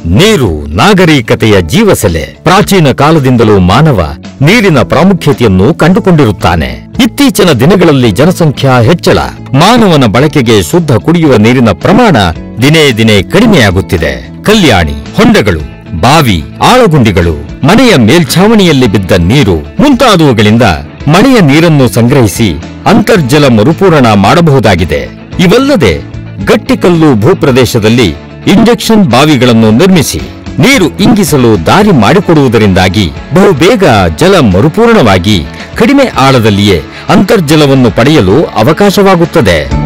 ನೀರು ನಾಗರಿಕತೆಯ ಜೀವಸೆಲೆ ಪ್ರಾಚೀನ ಕಾಲದಿಂದಲೂ ಮಾನವ ನೀರಿನ ಪ್ರಾಮುಖ್ಯತೆಯನ್ನು ಕಂಡುಕೊಂಡಿರುತ್ತಾನೆ ಇತ್ತೀಚಿನ ದಿನಗಳಲ್ಲಿ ಜನಸಂಖ್ಯಾ ಹೆಚ್ಚಳ ಮಾನವನ ಬಳಕೆಗೆ ಶುದ್ಧ ಕುಡಿಯುವ ನೀರಿನ ಪ್ರಮಾಣ ದಿನೇ ದಿನೇ ಕಡಿಮೆಯಾಗುತ್ತಿದೆ ಕಲ್ಯಾಣಿ ಹೊಂಡಗಳು ಬಾವಿ ಆಳಗುಂಡಿಗಳು ಮನೆಯ ಮೇಲ್ಛಾವಣಿಯಲ್ಲಿ ಬಿದ್ದ ನೀರು ಮುಂತಾದವುಗಳಿಂದ ಮಳೆಯ ನೀರನ್ನು ಸಂಗ್ರಹಿಸಿ ಅಂತರ್ಜಲ ಮರುಪೂರಣ ಮಾಡಬಹುದಾಗಿದೆ ಇವಲ್ಲದೆ ಗಟ್ಟಿಕಲ್ಲು ಭೂಪ್ರದೇಶದಲ್ಲಿ ಇಂಜೆಕ್ಷನ್ ಬಾವಿಗಳನ್ನು ನಿರ್ಮಿಸಿ ನೀರು ಇಂಗಿಸಲು ದಾರಿ ಮಾಡಿಕೊಡುವುದರಿಂದಾಗಿ ಬಹುಬೇಗ ಜಲ ಮರುಪೂರ್ಣವಾಗಿ ಕಡಿಮೆ ಆಳದಲ್ಲಿಯೇ ಅಂತರ್ಜಲವನ್ನು ಪಡೆಯಲು ಅವಕಾಶವಾಗುತ್ತದೆ